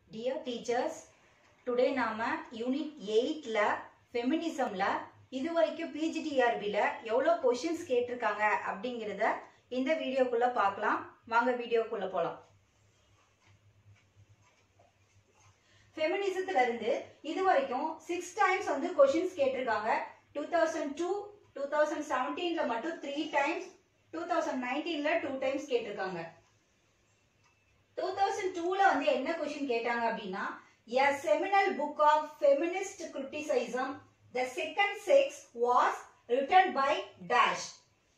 Dear teachers today நாம unit எயிட்ல ஃபெமினிசம்ல இது வரைக்கும் பிஜிடிஆர்பில எவ்வளோ கொஷின்ஸ் கேட்டிருக்காங்க அப்படிங்கிறத இந்த வீடியோக்குள்ள பார்க்கலாம் வாங்க வீடியோக்குள்ள போலாம் ஃபெமினிசத்துல இருந்து இது வரைக்கும் சிக்ஸ் டைம்ஸ் வந்து கொஷின்ஸ் கேட்டிருக்காங்க two thousand two two thousand செவன்டீன்ல மட்டும் த்ரீ டைம்ஸ் டூ தௌசண்ட் நைன்டீன்ல டூ டைம்ஸ் கேட்டிருக்காங்க டூ தௌசண்ட் டூல வந்து என்ன கொஸ்டின் கேட்டாங்க அப்படின்னா a seminal book of feminist criticism the second sex was written by dash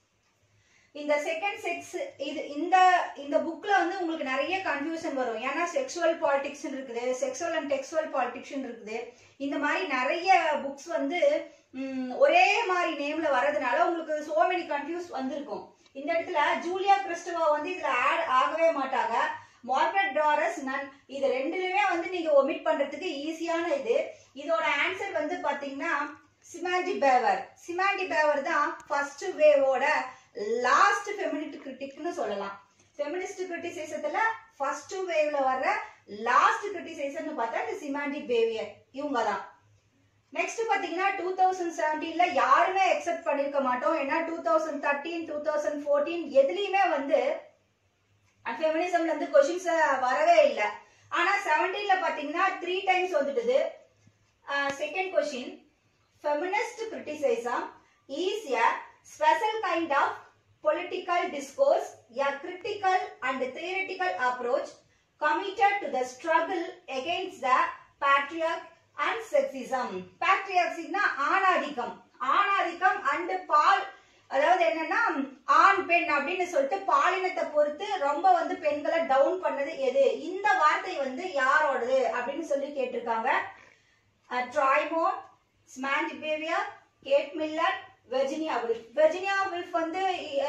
இந்த செகண்ட் செக்ஸ் இது இந்த இந்த புக்ல வந்து உங்களுக்கு நிறைய கன்ஃபியூஷன் வரும் ஏன்னா செக்ஷுவல் பாலிடிக்ஸ் இருக்குது செக்ஷுவல் அண்ட் டெக்ஸ்டுவல் பாலிடிக்ஸ் இருக்குது இந்த மாதிரி நிறைய புக்ஸ் வந்து ம், ஒரே மாதிரி நேம்ல வர்றதுனால உங்களுக்கு சோ மெனி கன்ஃபியூஸ் வந்திருக்கும் இந்த இடத்துல ஜூலியா கிறிஸ்டவா வந்து இதுல ஆட் ஆகவே மாட்டாங்க மார்கரெட் டாரஸ் நன் இது ரெண்டுலயுமே வந்து நீங்க ஒமிட் பண்றதுக்கு ஈஸியான இது இதோட ஆன்சர் வந்து பாத்தீங்கன்னா சிமாண்டி பேவர் சிமாண்டி பேவர் தான் ஃபர்ஸ்ட் வேவோட லாஸ்ட் ஃபெமினிட் கிரிட்டிக்னு சொல்லலாம் ஃபெமினிஸ்ட் கிரிட்டிசைசத்துல ஃபர்ஸ்ட் வேவ்ல வர்ற லாஸ்ட் கிரிட்டிசைசர்னு பார்த்தா இந்த சிமாண்டி பேவியர் இவங்க தான் நெக்ஸ்ட் பாத்தீங்கன்னா டூ தௌசண்ட் செவன்டீன்ல யாருமே எக்ஸெப்ட் பண்ணிருக்க மாட்டோம் ஏன்னா two thousand thirteen two thousand fourteen எதுலயுமே வந்து ஃபெமினிசம்ல இருந்து கொஷின்ஸ் வரவே இல்லை ஆனா செவன்டீன்ல பாத்தீங்கன்னா த்ரீ டைம்ஸ் வந்துட்டுது second question feminist criticism is a special kind of political discourse a critical and theoretical approach committed to the struggle against the patriarch and sexism patriarchyனா ஆணாதிக்கம் ஆணாதிக்கம் அண்ட் பால் அதாவது என்னன்னா ஆண் பெண் அப்படின்னு சொல்லிட்டு பாலினத்தை பொறுத்து ரொம்ப வந்து பெண்களை டவுன் பண்ணது எது இந்த வார்த்தை வந்து யாரோடது அப்படின்னு சொல்லி கேட்டிருக்காங்க Toril Moi Simone Beauvoir Kate Millett Virginia Woolf Virginia Woolf வந்து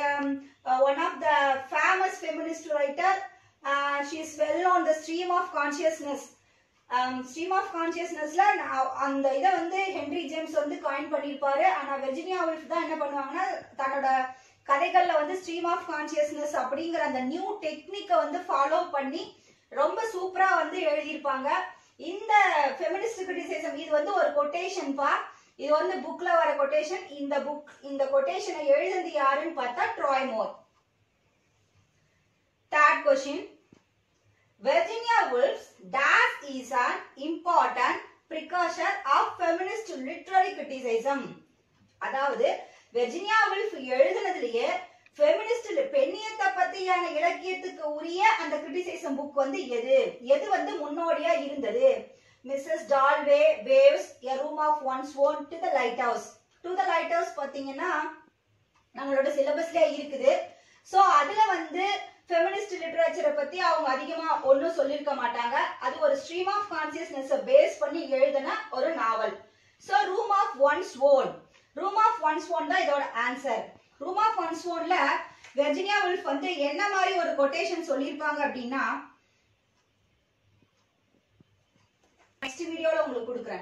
one of the famous feminist writer she is well on the stream of consciousness stream of கான்சியஸ்னஸ்ல அந்த இதை வந்து ஹென்ரி ஜேம்ஸ் வந்து காயின் பண்ணியிருப்பாரு ஆனா வெர்ஜினியா வில்ஃப் தான் என்ன பண்ணுவாங்கன்னா தன்னோட கதைகள்ல வந்து ஸ்ட்ரீம் ஆஃப் கான்சியஸ்னஸ் அப்படிங்கிற அந்த நியூ டெக்னிக்கை வந்து ஃபாலோ பண்ணி ரொம்ப சூப்பரா வந்து எழுதியிருப்பாங்க இந்த ஃபெமினிஸ்ட் கிரிட்டிசைசம் இது வந்து ஒரு கொட்டேஷன் பா இது வந்து புக்ல வர கொட்டேஷன் இந்த புக் இந்த கொட்டேஷனை எழுதுனது யாருன்னு பார்த்தா Toril Moi third question Virginia Woolf's dash is an important precursor of feminist literary criticism. அதாவது வெர்ஜினியா வில்ஃப் எழுதுனதுலயே ஃபெமினிஸ்ட் பெண்ணியத்தை பத்தியான இலக்கியத்துக்கு உரிய அந்த கிரிட்டிசைசம் புக் வந்து எது எது வந்து முன்னோடியா இருந்தது Mrs Dalloway waves a room of one's own to the lighthouse to the lighthouse பாத்தீங்கன்னா நம்மளோட சிலபஸ்ல இருக்குது சோ அதுல வந்து ஃபெமினிஸ்ட் லிட்டரேச்சரை பத்தி அவங்க அதிகமா ஒன்றும் சொல்லியிருக்க மாட்டாங்க அது ஒரு ஸ்ட்ரீம் ஆஃப் கான்சியஸ்னஸ் பேஸ் பண்ணி எழுதின ஒரு novel so room of one's own room of one's own தான் இதோட ஆன்சர் ரூம் ஆஃப் ஒன்ஸ் ஓன்ல வெர்ஜினியா வில்ஃப் வந்து என்ன மாதிரி ஒரு கொட்டேஷன் சொல்லியிருப்பாங்க அப்படின்னா நெக்ஸ்ட் வீடியோல உங்களுக்கு கொடுக்குறேன்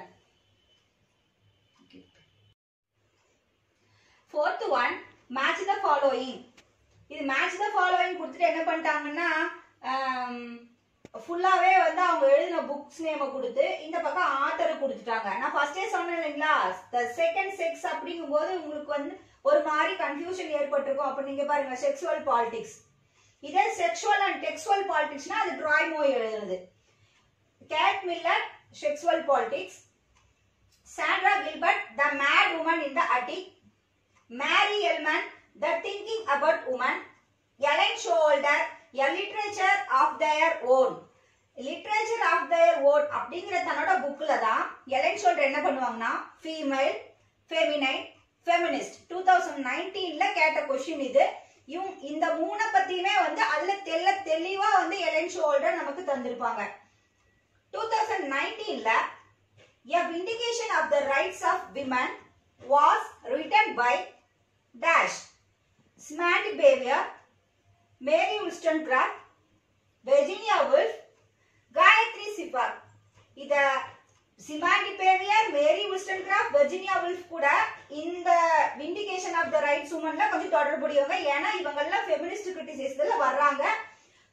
fourth one match the following இது மேட்ச் த ஃபாலோயிங் கொடுத்துட்டு என்ன பண்ணிட்டாங்கன்னா ஃபுல்லாவே வந்து அவங்க எழுதின புக்ஸ் நேம கொடுத்து இந்த பக்கம் ஆத்தர் கொடுத்துட்டாங்க நான் ஃபர்ஸ்டே சொன்னேன் இல்லைங்களா த செகண்ட் செக்ஸ் அப்படிங்கும்போது உங்களுக்கு வந்து ஒரு மாதிரி கன்ஃபியூஷன் ஏற்பட்டிருக்கும் அப்ப நீங்க பாருங்க செக்ஷுவல் பாலிடிக்ஸ் இதே செக்ஷுவல் அண்ட் டெக்ஸ்டுவல் பாலிடிக்ஸ்னா அது ட்ராய்மோ எழுதுனது Kate Millett sexual politics Sandra Gilbert the madwoman in the attic Mary Ellmann The Thinking About Woman, Ellen Shoulder, A Literature of Their Own. Literature of their own அப்படிங்கிற தன்னோட புக்ல தான் Elon Showalter என்ன பண்ணுவாங்கன்னா female feminine feminist two thousand நைன்டீன்ல கேட்ட question இது இவங்க இந்த மூணை பத்தியுமே வந்து அதுல தெல்ல தெளிவா வந்து எலன் ஷோல்டர் நமக்கு தந்திருப்பாங்க டூ தௌசண்ட் நைன்டீன்ல a vindication of the rights of women was written by dash Simone Beauvoir Mary Wollstonecraft Virginia Woolf Gayatri Spivak இத Simone de Beauvoir Mary Wollstonecraft Virginia Woolf கூட இந்த விண்டிகேஷன் ஆஃப் த ரைட்ஸ் உமன்ல கொஞ்சம் தொடர்புடையவங்க ஏன்னா இவங்கெல்லாம் ஃபெமினிஸ்ட் கிரிட்டிசைஸ்ல வர்றாங்க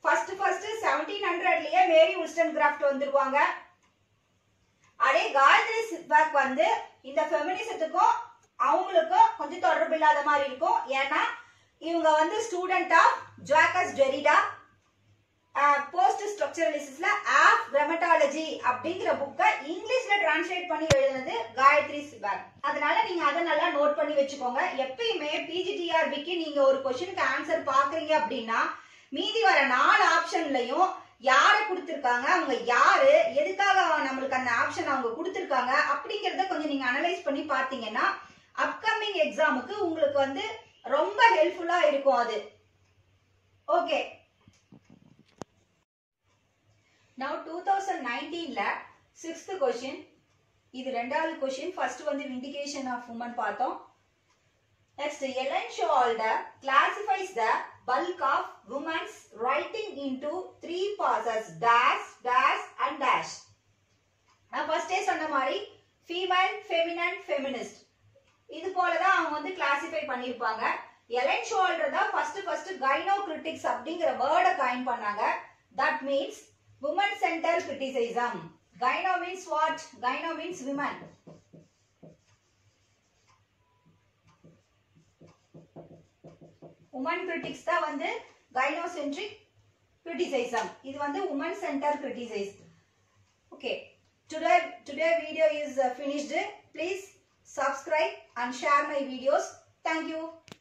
ஃபர்ஸ்ட் ஃபர்ஸ்ட் செவன்டீன் ஹண்ட்ரட்லயே மேரி உல்ஸ்டன் கிராஃப்ட் வந்துருவாங்க அதே காயத்ரி சித்வாக் வந்து இந்த ஃபெமினிசத்துக்கும் அவங்களுக்கும் கொஞ்சம் தொடர்பு இல்லாத மாதிரி இருக்கும் ஏன்னா இவங்க வந்து student of Jacques Derrida post ஸ்ட்ரக்சரலிசிஸ்ல ஆஃப் கிராமட்டாலஜி அப்படிங்கிற புக்கை இங்கிலீஷ்ல டிரான்ஸ்லேட் பண்ணி எழுதுனது காயத்ரி சிவாக் அதனால நீங்க அதை நல்லா நோட் பண்ணி வச்சுக்கோங்க எப்பயுமே பிஜிடிஆர்பிக்கு நீங்க ஒரு கொஸ்டினுக்கு ஆன்சர் பாக்குறீங்க அப்படின்னா மீதி வர நாலு ஆப்ஷன்லயும் யாரை கொடுத்துருக்காங்க அவங்க யாரு எதுக்காக நம்மளுக்கு அந்த ஆப்ஷன் அவங்க கொடுத்துருக்காங்க அப்படிங்கறத கொஞ்சம் நீங்க அனலைஸ் பண்ணி பாத்தீங்கன்னா அப்கமிங் எக்ஸாமுக்கு உங்களுக்கு வந்து ரொம்ப ஹெல்ப்ஃபுல்லா இருக்கும் அது ஓகே நவ் டூ தௌசண்ட் நைன்டீன்ல சிக்ஸ்த் கொஸ்டின் இது ரெண்டாவது கொஸ்டின் ஃபர்ஸ்ட் வந்து விண்டிகேஷன் ஆஃப் உமன் பார்த்தோம் next Elaine Showalter classifies the bulk of women's writing into three phases dash dash and dash நான் ஃபர்ஸ்டே சொன்ன மாதிரி ஃபீமேல் ஃபெமினன் ஃபெமினிஸ்ட் இது போல தான் அவங்க வந்து கிளாசிஃபை பண்ணியிருப்பாங்க எலன் ஷோல்டர் தான் ஃபர்ஸ்ட் ஃபர்ஸ்ட் கைனோ கிரிட்டிக்ஸ் அப்படிங்கிற வேர்டை காயின் பண்ணாங்க that means woman centre criticism gyno means what gyno means women woman critics தான் வந்து கைனோசென்ட்ரிக் கிரிட்டிசைசம் இது வந்து woman centre criticise okay today today video is finished please subscribe and share my videos thank you